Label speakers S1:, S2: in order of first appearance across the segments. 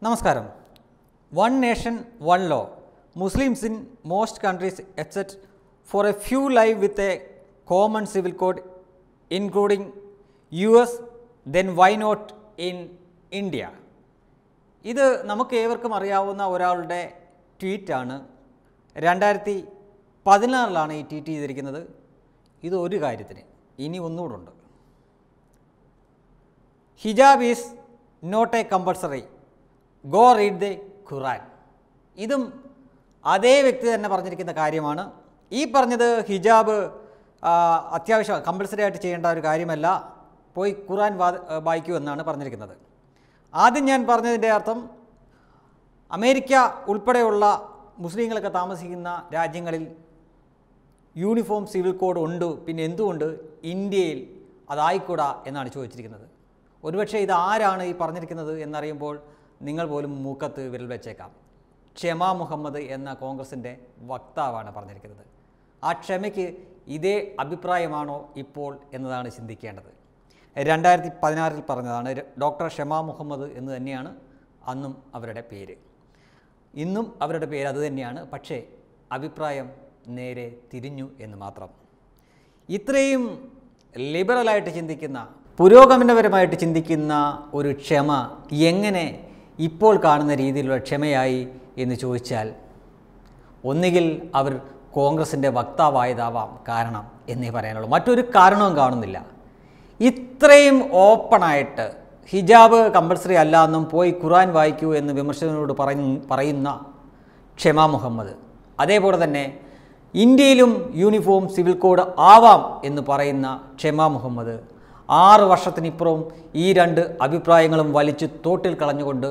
S1: നമസ്കാരം one nation one law Muslims in most countries except for a few live with a common civil code including U S then why not in India ഇത് നമുക്ക് ഏവർക്കും അറിയാവുന്ന ഒരാളുടെ ട്വീറ്റാണ് രണ്ടായിരത്തി പതിനാറിലാണ് ഈ tweet ചെയ്തിരിക്കുന്നത് ഇത് ഒരു കാര്യത്തിന് ഇനി ഒന്നുകൂടെ ഉണ്ട് hijab is not a compulsory go read the Quran ഇതും അതേ വ്യക്തി തന്നെ പറഞ്ഞിരിക്കുന്ന കാര്യമാണ് ഈ പറഞ്ഞത് ഹിജാബ് ആ, അത്യാവശ്യം കമ്പൾസറി ആയിട്ട് ചെയ്യേണ്ട ഒരു കാര്യമല്ല പോയി ഖുറാൻ വാ വായിക്കൂ എന്നാണ് പറഞ്ഞിരിക്കുന്നത് ആദ്യം ഞാൻ പറഞ്ഞതിൻ്റെ അർത്ഥം അമേരിക്ക ഉൾപ്പെടെയുള്ള മുസ്ലിങ്ങളൊക്കെ താമസിക്കുന്ന രാജ്യങ്ങളിൽ യൂണിഫോം സിവിൽ കോഡ് ഉണ്ട് പിന്നെ എന്തുകൊണ്ട് ഇന്ത്യയിൽ അതായിക്കൂടാ എന്നാണ് ചോദിച്ചിരിക്കുന്നത് ഒരുപക്ഷെ ഇത് ആരാണ് ഈ പറഞ്ഞിരിക്കുന്നത് എന്നറിയുമ്പോൾ നിങ്ങൾ പോലും മൂക്കത്ത് വിരൽ വെച്ചേക്കാം ക്ഷമ മുഹമ്മദ് എന്ന കോൺഗ്രസിൻ്റെ വക്താവാണ് പറഞ്ഞിരിക്കുന്നത് ആ ക്ഷമയ്ക്ക് ഇതേ അഭിപ്രായമാണോ ഇപ്പോൾ എന്നതാണ് ചിന്തിക്കേണ്ടത് രണ്ടായിരത്തി പതിനാറിൽ പറഞ്ഞതാണ് ര- ഡോക്ടർ ഷമ മുഹമ്മദ് എന്ന് തന്നെയാണ് അന്നും അവരുടെ പേര് ഇന്നും അവരുടെ പേര് അതുതന്നെയാണ് പക്ഷേ അഭിപ്രായം നേരെ തിരിഞ്ഞു എന്ന് മാത്രം ഇത്രയും ലിബറലായിട്ട് ചിന്തിക്കുന്ന പുരോഗമനപരമായിട്ട് ചിന്തിക്കുന്ന ഒരു ക്ഷമ എങ്ങനെ ഇപ്പോൾ കാണുന്ന രീതിയിലുള്ള ക്ഷമയായി എന്ന് ചോദിച്ചാൽ ഒന്നുകിൽ അവർ കോൺഗ്രസിൻ്റെ വക്താവായതാവാം കാരണം എന്നേ പറയാനുള്ളൂ മറ്റൊരു കാരണവും കാണുന്നില്ല ഇത്രയും ഓപ്പണായിട്ട് ഹിജാബ് കമ്പൾസറി അല്ല എന്നും പോയി ഖുറാൻ വായിക്കൂ എന്ന് വിമർശകനോട് പറയ പറയുന്ന ക്ഷമ മുഹമ്മദ് അതേപോലെ തന്നെ ഇന്ത്യയിലും യൂണിഫോം സിവിൽ കോഡ് ആവാം എന്ന് പറയുന്ന ക്ഷമ മുഹമ്മദ് ആറ് വർഷത്തിനിപ്പുറം ഈ രണ്ട് അഭിപ്രായങ്ങളും വലിച്ചു തോട്ടിൽ കളഞ്ഞുകൊണ്ട്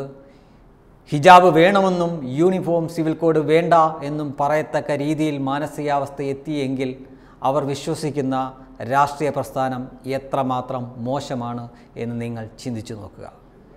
S1: ഹിജാബ് വേണമെന്നും യൂണിഫോം സിവിൽ കോഡ് വേണ്ട എന്നും പറയത്തക്ക രീതിയിൽ മാനസികാവസ്ഥ എത്തിയെങ്കിൽ അവർ വിശ്വസിക്കുന്ന രാഷ്ട്രീയ പ്രസ്ഥാനം എത്രമാത്രം മോശമാണ് എന്ന് നിങ്ങൾ ചിന്തിച്ചു നോക്കുക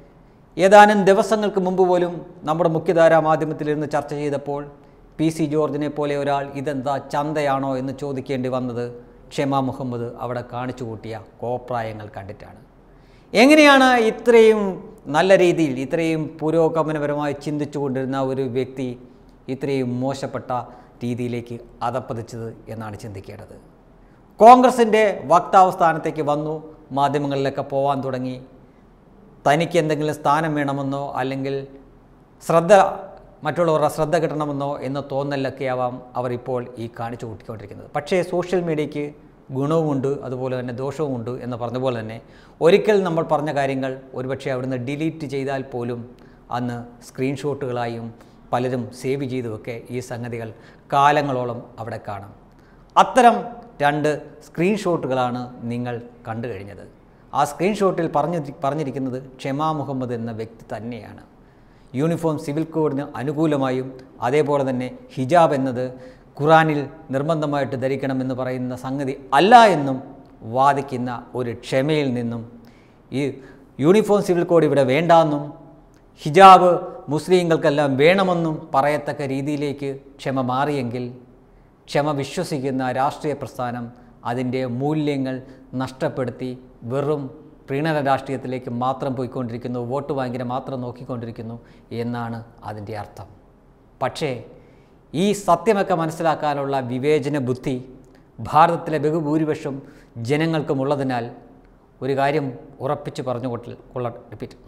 S1: ഏതാനും ദിവസങ്ങൾക്ക് മുമ്പ് പോലും നമ്മുടെ മുഖ്യധാരാ മാധ്യമത്തിലിരുന്ന് ചർച്ച ചെയ്തപ്പോൾ പി സി ജോർജിനെ പോലെ ഒരാൾ ഇതെന്താ ചന്തയാണോ എന്ന് ചോദിക്കേണ്ടി വന്നത് ക്ഷമ മുഹമ്മദ് അവിടെ കാണിച്ചു കൂട്ടിയ കോപ്രായങ്ങൾ കണ്ടിട്ടാണ് എങ്ങനെയാണ് ഇത്രയും നല്ല രീതിയിൽ ഇത്രയും പുരോഗമനപരമായി ചിന്തിച്ചു കൊണ്ടിരുന്ന ഒരു വ്യക്തി ഇത്രയും മോശപ്പെട്ട രീതിയിലേക്ക് അതപ്പതിച്ചത് എന്നാണ് ചിന്തിക്കേണ്ടത് കോൺഗ്രസിൻ്റെ വക്താവ് സ്ഥാനത്തേക്ക് വന്നു മാധ്യമങ്ങളിലൊക്കെ പോകാൻ തുടങ്ങി തനിക്ക് എന്തെങ്കിലും സ്ഥാനം വേണമെന്നോ അല്ലെങ്കിൽ ശ്രദ്ധ മറ്റുള്ളവരുടെ ശ്രദ്ധ കിട്ടണമെന്നോ എന്ന തോന്നലൊക്കെ ആവാം അവർ ഇപ്പോൾ ഈ കാണിച്ചു കൂട്ടിക്കൊണ്ടിരിക്കുന്നത് പക്ഷേ സോഷ്യൽ മീഡിയയ്ക്ക് ഗുണവുമുണ്ട് അതുപോലെ തന്നെ ദോഷവുമുണ്ട് എന്ന് പറഞ്ഞ പോലെ തന്നെ ഒരിക്കൽ നമ്മൾ പറഞ്ഞ കാര്യങ്ങൾ ഒരുപക്ഷെ അവിടുന്ന് ഡിലീറ്റ് ചെയ്താൽ പോലും അന്ന് സ്ക്രീൻഷോട്ടുകളായും പലരും സേവ് ചെയ്തുമൊക്കെ ഈ സംഗതികൾ കാലങ്ങളോളം അവിടെ കാണും അത്തരം രണ്ട് സ്ക്രീൻഷോട്ടുകളാണ് നിങ്ങൾ കണ്ടു കഴിഞ്ഞത് ആ സ്ക്രീൻഷോട്ടിൽ പറഞ്ഞു പറഞ്ഞിരിക്കുന്നത് ക്ഷമാ മുഹമ്മദ് എന്ന വ്യക്തി തന്നെയാണ് യൂണിഫോം സിവിൽ കോഡിന് അനുകൂലമായും അതേപോലെ തന്നെ ഹിജാബ് എന്നത് ഖുറാനിൽ നിർബന്ധമായിട്ട് ധരിക്കണമെന്ന് പറയുന്ന സംഗതി അല്ല എന്നും വാദിക്കുന്ന ഒരു ക്ഷമയിൽ നിന്നും ഈ യൂണിഫോം സിവിൽ കോഡ് ഇവിടെ വേണ്ടാന്നും ഹിജാബ് മുസ്ലിങ്ങൾക്കെല്ലാം വേണമെന്നും പറയത്തക്ക രീതിയിലേക്ക് ക്ഷമ മാറിയെങ്കിൽ ക്ഷമ വിശ്വസിക്കുന്ന രാഷ്ട്രീയ പ്രസ്ഥാനം അതിൻ്റെ മൂല്യങ്ങൾ നഷ്ടപ്പെടുത്തി വെറും പ്രീണന രാഷ്ട്രീയത്തിലേക്ക് മാത്രം പോയിക്കൊണ്ടിരിക്കുന്നു വോട്ട് ബാങ്കിനെ മാത്രം നോക്കിക്കൊണ്ടിരിക്കുന്നു എന്നാണ് അതിൻ്റെ അർത്ഥം പക്ഷേ ഈ സത്യമൊക്കെ മനസ്സിലാക്കാനുള്ള വിവേചന ബുദ്ധി ഭാരതത്തിലെ ബഹുഭൂരിപക്ഷം ജനങ്ങൾക്കുമുള്ളതിനാൽ ഒരു കാര്യം ഉറപ്പിച്ച് പറഞ്ഞു കൊള്ള കൊള്ള റിപ്പീറ്റ്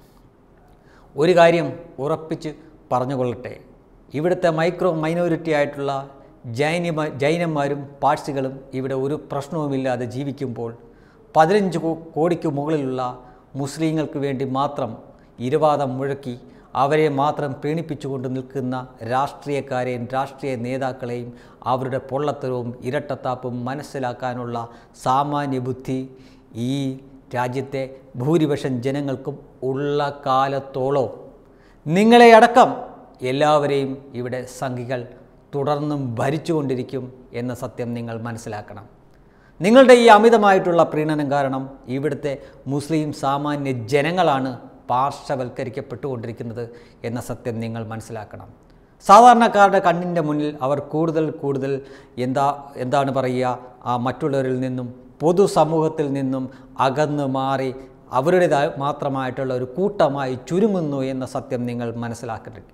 S1: ഒരു കാര്യം ഉറപ്പിച്ച് പറഞ്ഞുകൊള്ളട്ടെ ഇവിടുത്തെ മൈക്രോ മൈനോറിറ്റി ആയിട്ടുള്ള ജൈനിമ ജൈനന്മാരും പാഴ്സികളും ഇവിടെ ഒരു പ്രശ്നവുമില്ലാതെ ജീവിക്കുമ്പോൾ പതിനഞ്ച് കോ- കോടിക്ക് മുകളിലുള്ള മുസ്ലിങ്ങൾക്ക് വേണ്ടി മാത്രം ഇരുവാദം മുഴക്കി അവരെ മാത്രം പ്രീണിപ്പിച്ചുകൊണ്ട് നിൽക്കുന്ന രാഷ്ട്രീയക്കാരെയും രാഷ്ട്രീയ നേതാക്കളെയും അവരുടെ പൊള്ളത്തരവും ഇരട്ടത്താപ്പും മനസ്സിലാക്കാനുള്ള സാമാന്യ ബുദ്ധി ഈ രാജ്യത്തെ ഭൂരിപക്ഷം ജനങ്ങൾക്കും ഉള്ള കാലത്തോളം നിങ്ങളെ അടക്കം എല്ലാവരെയും ഇവിടെ സംഘികൾ തുടർന്നും ഭരിച്ചുകൊണ്ടിരിക്കും എന്ന സത്യം നിങ്ങൾ മനസ്സിലാക്കണം നിങ്ങളുടെ ഈ അമിതമായിട്ടുള്ള പ്രീണനം കാരണം ഇവിടുത്തെ മുസ്ലിം സാമാന്യ ജനങ്ങളാണ് പാർശ്വവൽക്കരിക്കപ്പെട്ടുകൊണ്ടിരിക്കുന്നത് എന്ന സത്യം നിങ്ങൾ മനസ്സിലാക്കണം സാധാരണക്കാരുടെ കണ്ണിൻ്റെ മുന്നിൽ അവർ കൂടുതൽ കൂടുതൽ എന്താ എന്താണ് പറയുക ആ മറ്റുള്ളവരിൽ നിന്നും പൊതുസമൂഹത്തിൽ നിന്നും അകന്നു മാറി അവരുടേതായ മാത്രമായിട്ടുള്ള ഒരു കൂട്ടമായി ചുരുങ്ങുന്നു എന്ന സത്യം നിങ്ങൾ മനസ്സിലാക്കിയിട്ടുണ്ട്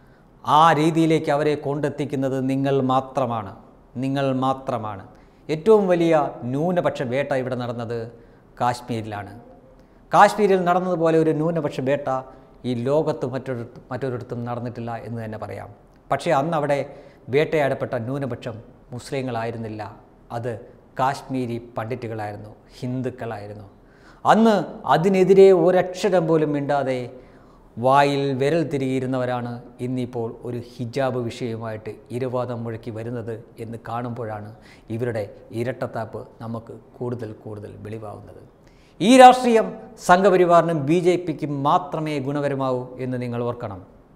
S1: ആ രീതിയിലേക്ക് അവരെ കൊണ്ടെത്തിക്കുന്നത് നിങ്ങൾ മാത്രമാണ് നിങ്ങൾ മാത്രമാണ് ഏറ്റവും വലിയ ന്യൂനപക്ഷ വേട്ട ഇവിടെ നടന്നത് കാശ്മീരിലാണ് കാശ്മീരിൽ നടന്നതുപോലെ ഒരു ന്യൂനപക്ഷ വേട്ട ഈ ലോകത്ത് മറ്റൊരു മറ്റൊരിടത്തും നടന്നിട്ടില്ല എന്ന് തന്നെ പറയാം പക്ഷേ അന്ന് അവിടെ വേട്ടയാടപ്പെട്ട ന്യൂനപക്ഷം മുസ്ലിങ്ങളായിരുന്നില്ല അത് കാശ്മീരി പണ്ഡിറ്റുകളായിരുന്നു ഹിന്ദുക്കളായിരുന്നു അന്ന് അതിനെതിരെ ഒരക്ഷരം പോലും മിണ്ടാതെ വായിൽ വിരൽ തിരികിയിരുന്നവരാണ് ഇന്നിപ്പോൾ ഒരു ഹിജാബ് വിഷയവുമായിട്ട് ഇരുവാദം മുഴക്കി വരുന്നത് എന്ന് കാണുമ്പോഴാണ് ഇവരുടെ ഇരട്ടത്താപ്പ് നമുക്ക് കൂടുതൽ കൂടുതൽ വെളിവാകുന്നത് ഈ രാഷ്ട്രീയം സംഘപരിവാറിനും ബി ജെ പിക്കും മാത്രമേ ഗുണകരമാവൂ എന്ന് നിങ്ങൾ ഓർക്കണം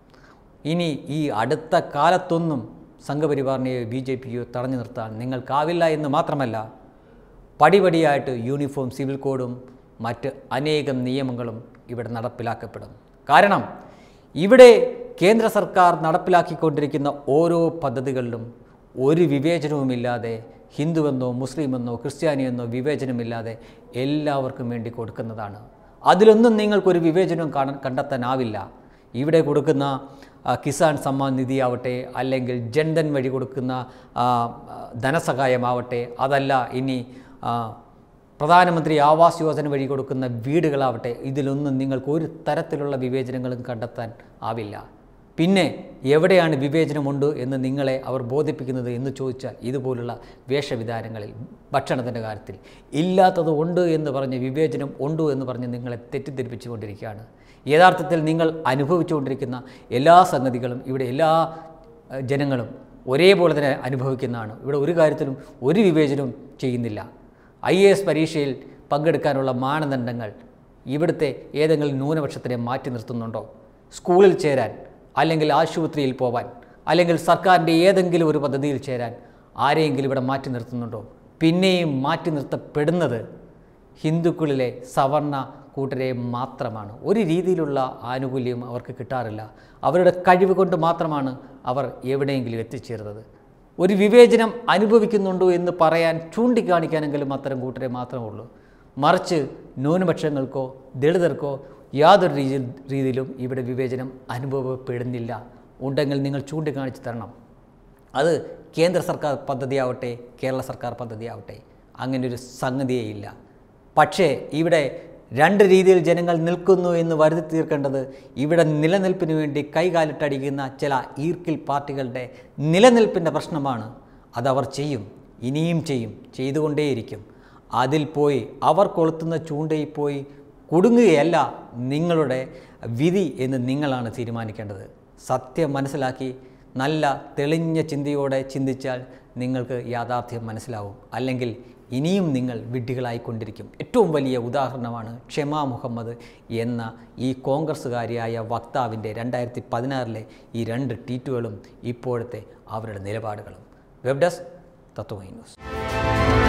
S1: ഇനി ഈ അടുത്ത കാലത്തൊന്നും സംഘപരിവാറിനെയോ ബി ജെ പിയോ തടഞ്ഞു നിർത്താൻ നിങ്ങൾക്കാവില്ല എന്ന് മാത്രമല്ല പടിപടിയായിട്ട് യൂണിഫോം സിവിൽ കോഡും മറ്റ് അനേകം നിയമങ്ങളും ഇവിടെ നടപ്പിലാക്കപ്പെടും കാരണം ഇവിടെ കേന്ദ്ര സർക്കാർ നടപ്പിലാക്കിക്കൊണ്ടിരിക്കുന്ന ഓരോ പദ്ധതികളിലും ഒരു വിവേചനവുമില്ലാതെ ഹിന്ദുവെന്നോ മുസ്ലിമെന്നോ ക്രിസ്ത്യാനിയെന്നോ വിവേചനമില്ലാതെ എല്ലാവർക്കും വേണ്ടി കൊടുക്കുന്നതാണ് അതിലൊന്നും നിങ്ങൾക്കൊരു വിവേചനവും കാണാൻ കണ്ടെത്താനാവില്ല ഇവിടെ കൊടുക്കുന്ന ആ, കിസാൻ സമ്മാൻ നിധി ആവട്ടെ അല്ലെങ്കിൽ ജൻധൻ വഴി കൊടുക്കുന്ന ആ, ആ, ധനസഹായമാവട്ടെ അതല്ല ഇനി ആ, പ്രധാനമന്ത്രി ആവാസ് യോജന വഴി കൊടുക്കുന്ന വീടുകളാവട്ടെ ഇതിലൊന്നും നിങ്ങൾക്ക് ഒരു തരത്തിലുള്ള വിവേചനങ്ങളും കണ്ടെത്താൻ ആവില്ല പിന്നെ എവിടെയാണ് വിവേചനമുണ്ട് എന്ന് നിങ്ങളെ അവർ ബോധിപ്പിക്കുന്നത് എന്ന് ചോദിച്ചാൽ ഇതുപോലുള്ള വേഷവിധാനങ്ങളിൽ ഭക്ഷണത്തിൻ്റെ കാര്യത്തിൽ ഇല്ലാത്തത് ഉണ്ട് എന്ന് പറഞ്ഞ് വിവേചനം ഉണ്ട് എന്ന് പറഞ്ഞ് നിങ്ങളെ തെറ്റിദ്ധരിപ്പിച്ചുകൊണ്ടിരിക്കുകയാണ് യഥാർത്ഥത്തിൽ നിങ്ങൾ അനുഭവിച്ചുകൊണ്ടിരിക്കുന്ന എല്ലാ സംഗതികളും ഇവിടെ എല്ലാ ഏഹ്, ജനങ്ങളും ഒരേപോലെ തന്നെ അനുഭവിക്കുന്നതാണ് ഇവിടെ ഒരു കാര്യത്തിലും ഒരു വിവേചനവും ചെയ്യുന്നില്ല ഐ എ എസ് പരീക്ഷയിൽ പങ്കെടുക്കാനുള്ള മാനദണ്ഡങ്ങൾ ഇവിടുത്തെ ഏതെങ്കിലും ന്യൂനപക്ഷത്തിനെ മാറ്റി നിർത്തുന്നുണ്ടോ സ്കൂളിൽ ചേരാൻ അല്ലെങ്കിൽ ആശുപത്രിയിൽ പോവാൻ അല്ലെങ്കിൽ സർക്കാരിൻ്റെ ഏതെങ്കിലും ഒരു പദ്ധതിയിൽ ചേരാൻ ആരെയെങ്കിലും ഇവിടെ മാറ്റി നിർത്തുന്നുണ്ടോ പിന്നെയും മാറ്റി നിർത്തപ്പെടുന്നത് ഹിന്ദുക്കളിലെ സവർണ കൂട്ടരെ മാത്രമാണ് ഒരു രീതിയിലുള്ള ആനുകൂല്യം അവർക്ക് കിട്ടാറില്ല അവരുടെ കഴിവ് കൊണ്ട് മാത്രമാണ് അവർ എവിടെയെങ്കിലും എത്തിച്ചേർന്നത് ഒരു വിവേചനം അനുഭവിക്കുന്നുണ്ടോ എന്ന് പറയാൻ ചൂണ്ടിക്കാണിക്കാനെങ്കിലും അത്തരം കൂട്ടരെ മാത്രമേ ഉള്ളൂ മറിച്ച് ന്യൂനപക്ഷങ്ങൾക്കോ ദളിതർക്കോ യാതൊരു രീതി രീതിയിലും ഇവിടെ വിവേചനം അനുഭവപ്പെടുന്നില്ല ഉണ്ടെങ്കിൽ നിങ്ങൾ ചൂണ്ടിക്കാണിച്ച് തരണം അത് കേന്ദ്ര സർക്കാർ പദ്ധതിയാവട്ടെ കേരള സർക്കാർ പദ്ധതിയാവട്ടെ അങ്ങനെ ഒരു സംഗതിയേ ഇല്ല പക്ഷേ ഇവിടെ രണ്ട് രീതിയിൽ ജനങ്ങൾ നിൽക്കുന്നു എന്ന് വരുത്തി തീർക്കേണ്ടത് ഇവിടെ നിലനിൽപ്പിന് വേണ്ടി കൈകാലിട്ടടിക്കുന്ന ചില ഈർക്കിൽ പാർട്ടികളുടെ നിലനിൽപ്പിൻ്റെ പ്രശ്നമാണ് അതവർ ചെയ്യും ഇനിയും ചെയ്യും ചെയ്തുകൊണ്ടേയിരിക്കും അതിൽ പോയി അവർ കൊളുത്തുന്ന ചൂണ്ടയിൽ പോയി കുടുങ്ങുകയല്ല നിങ്ങളുടെ വിധി എന്ന് നിങ്ങളാണ് തീരുമാനിക്കേണ്ടത് സത്യം മനസ്സിലാക്കി നല്ല തെളിഞ്ഞ ചിന്തയോടെ ചിന്തിച്ചാൽ നിങ്ങൾക്ക് യാഥാർത്ഥ്യം മനസ്സിലാവും അല്ലെങ്കിൽ ഇനിയും നിങ്ങൾ വിഡ്ഢികളായിക്കൊണ്ടിരിക്കും ഏറ്റവും വലിയ ഉദാഹരണമാണ് ക്ഷമ മുഹമ്മദ് എന്ന ഈ കോൺഗ്രസ്സുകാരിയായ വക്താവിൻ്റെ രണ്ടായിരത്തി പതിനാറിലെ ഈ രണ്ട് ട്വീറ്റുകളും ഇപ്പോഴത്തെ അവരുടെ നിലപാടുകളും വെബ് ഡെസ്ക് തത്വമൈ ന്യൂസ്